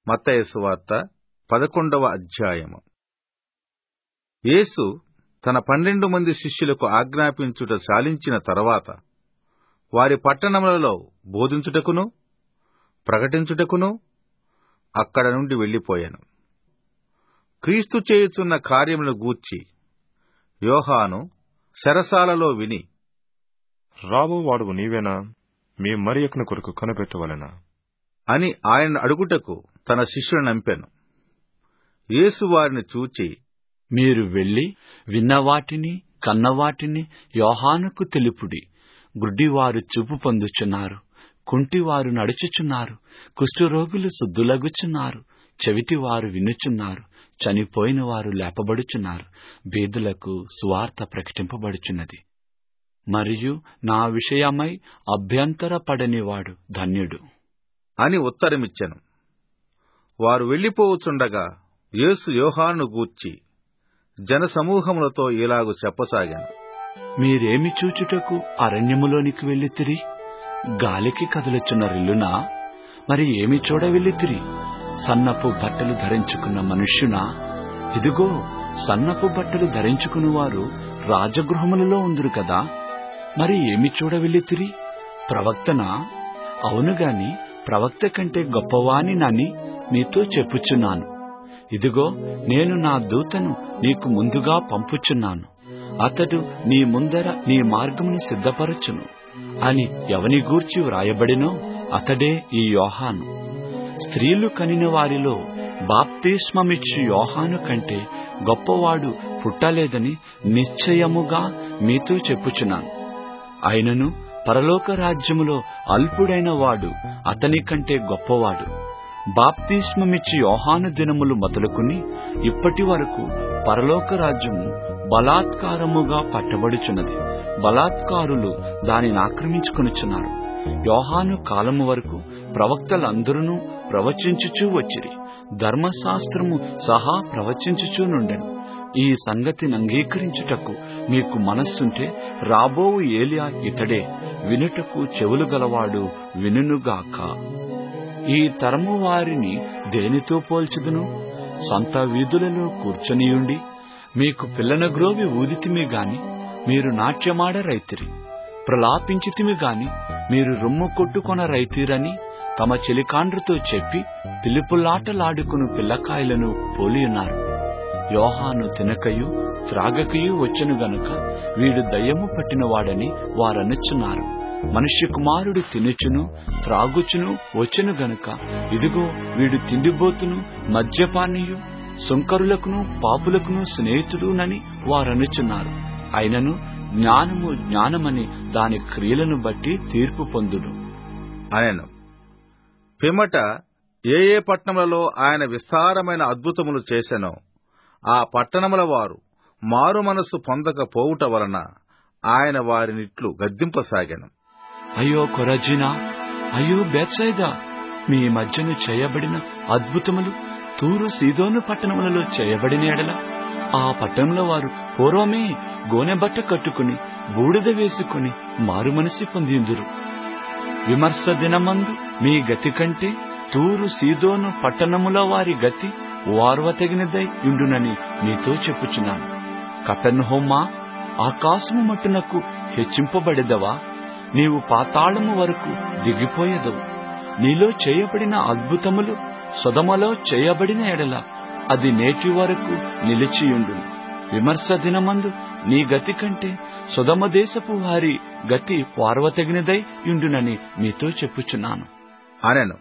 మత్తయి సువార్త పదకొండవ అధ్యాయము యేసు తన పన్నెండు మంది శిష్యులకు ఆజ్ఞాపించుట చాలించిన తరువాత వారి పట్టణములలో బోధించుటకును ప్రకటించుటకును అక్కడ నుండి వెళ్లిపోయాను క్రీస్తు చేయుచున్న కార్యములను గూర్చి యోహాను చెరసాలలో విని రాబోవాడువు నీవేనా మీ మరి ఒకని కొరకు కనిపెట్టవలెనా అని ఆయన అడుగుటకు తన శిష్యులను నంపాను యేసు వారిని చూచి మీరు వెళ్లి విన్నవాటిని కన్నవాటిని యోహానుకు తెలుపుడి గుడ్డివారు చూపు పొందుచున్నారు కుంటివారు నడుచుచున్నారు కుష్ఠరోగులు శుద్ధులగుచున్నారు చెవిటివారు వినుచున్నారు చనిపోయిన వారు లేపబడుచున్నారు బీదులకు సువార్త ప్రకటింపబడుచున్నది మరియు నా విషయమై అభ్యంతరపడనివాడు ధన్యుడు అని ఉత్తరమిచ్చెను వారు వెళ్లిపోవుచుండగా యేసు యోహాను గూర్చి జనసమూహములతో ఇలాగు చెప్పసాగాను మీరేమి చూచుటకు అరణ్యములోనికి వెళ్ళితిరి గాలికి కదులుచున్న రిల్లునా మరి ఏమి చూడ వెళ్ళితిరి సన్నపు బట్టలు ధరించుకున్న మనుష్యునా ఇదిగో సన్నపు బట్టలు ధరించుకునివారు రాజగృహములలో ఉందురు కదా మరి ఏమి చూడ వెళ్ళితిరి ప్రవక్తనా అవును గాని ప్రవక్త కంటే గొప్పవాని నని నీతో చెప్పుచున్నాను ఇదిగో నేను నా దూతను నీకు ముందుగా పంపుచున్నాను అతడు నీ ముందర నీ మార్గమును సిద్ధపరచును అని ఎవని గూర్చి వ్రాయబడినో అతడే ఈ యోహాను స్త్రీలు కనిన వారిలో బాప్తిస్మమిచ్చు యోహాను కంటే గొప్పవాడు పుట్టలేదని నిశ్చయముగా మీతో చెప్పుచున్నాను అయినను పరలోక రాజ్యములో అల్పుడైన వాడు అతని కంటే గొప్పవాడు బాప్తిస్మమిచ్చి యోహాను దినములు మొదలుకుని ఇప్పటి వరకు పరలోక రాజ్యము బలాత్కారముగా పట్టబడుచున్నది బలాత్కారులు దానిని ఆక్రమించుకొనుచున్నారు యోహాను కాలము వరకు ప్రవక్తలందరూ ప్రవచించుచూ వచ్చిరి ధర్మశాస్త్రము సహా ప్రవచించుచూ నుండెను ఈ సంగతిని అంగీకరించుటకు మీకు మనస్సుంటే రాబోవు ఏలియా ఇతడే వినుటకు చెవులు గలవాడు వినుగాక ఈ తరము వారిని దేనితో పోల్చుదును సంత వీధులలో కూర్చొనియుండి మీకు పిల్లన గ్రోవి ఊదితిమి గాని మీరు నాట్యమాడ రైతిరి ప్రలాపించితిమి గాని మీరు రొమ్ము కొట్టుకొన రైతిరని తమ చెలికాండ్రతో చెప్పి పిలుపులాటలాడుకును పిల్లకాయలను పోలియున్నారు యోహాను తినకయు త్రాగకయు వచ్చెను గనుక వీడు దయ్యము పట్టినవాడని వారనుచున్నారు మనుష్య కుమారుడు తినుచును త్రాగుచును వచ్చెను గనుక ఇదిగో వీడు తిండిబోతును మద్యపానీయు సుంకరులకును పాపులకును స్నేహితుడునని వారనుచున్నారు అయినను జ్ఞానము జ్ఞానమని దాని క్రియలను బట్టి తీర్పు పొందుడు అనెను పిమ్మట ఏ ఏ పట్టణములలో ఆయన విస్తారమైన అద్భుతములు చేసెనో ఆ పట్టణముల వారు మారు మనస్సు పొందకపోవుట వలన ఆయన వారినిట్లు గద్దింపసాగాను అయ్యో కొరజీనా అయ్యో బేత్సైదా మీ మధ్యను చేయబడిన అద్భుతములు తూరు సీదోను పట్టణములలో చేయబడిన ఎడల ఆ పట్టణంలో వారు పూర్వమే గోనె బట్ట కట్టుకుని బూడిద వేసుకుని మారు మనసి పొందిందురు విమర్శ దినమందు మీ గతి కంటే తూరు సీదోను పట్టణముల వారి గతి వార్వతగినదై ఉండునని నీతో చెప్పుచున్నాను కపెన్హోమా ఆకాశము మట్టునకు హెచ్చింపబడెదవా నీవు పాతాళము వరకు దిగిపోయేదవు నీలో చేయబడిన అద్భుతములు సొదమలో చేయబడిన ఎడల అది నేటి వరకు నిలిచియుండును విమర్శ దినమందు నీ గతి కంటే సుధమ దేశపు వారి గతి పార్వతగినదై యుండునని మీతో చెప్పుచున్నాను అనెను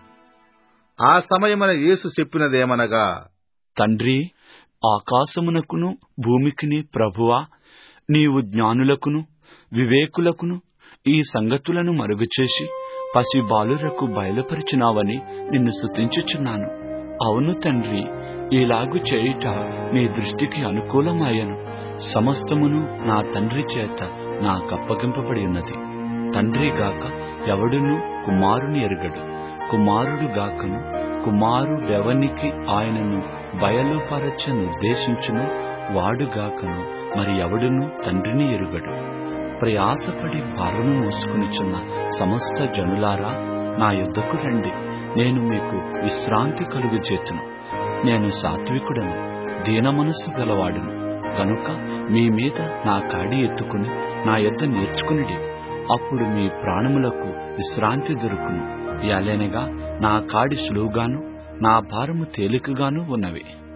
ఆ సమయమున యేసు చెప్పినదేమనగా తండ్రి ఆకాశమునకును భూమికిని ప్రభువా నీవు జ్ఞానులకును వివేకులకును ఈ సంగతులను మరుగుచేసి పసిబాలురకు బయలుపరిచినావని నిన్ను స్తుతించుచున్నాను అవును తండ్రి ఇలాగు చేయుట నీ దృష్టికి అనుకూలమాయను సమస్తమును నా తండ్రి చేత నాకప్పగింపబడి ఉన్నది తండ్రి గాక ఎవడును కుమారుని ఎరుగడు కుమారుడు గాకను కుమారుడెవనికి ఆయనను బయలుపరచ నిర్దేశించును వాడుగాకను మరి ఎవడును తండ్రిని ఎరుగడు ప్రయాసపడి భారము మోసుకునిచున్న సమస్త జనులారా నా యుద్ధకు రండి నేను మీకు విశ్రాంతి కలుగు చేతును నేను సాత్వికుడను దీన మనస్సు గలవాడును కనుక మీ మీద నా కాడి ఎత్తుకుని నా యొద్ద నేర్చుకునిడి అప్పుడు మీ ప్రాణములకు విశ్రాంతి దొరుకును యాలేనగా నా కాడి సులువుగాను నా భారము తేలికగాను ఉన్నవి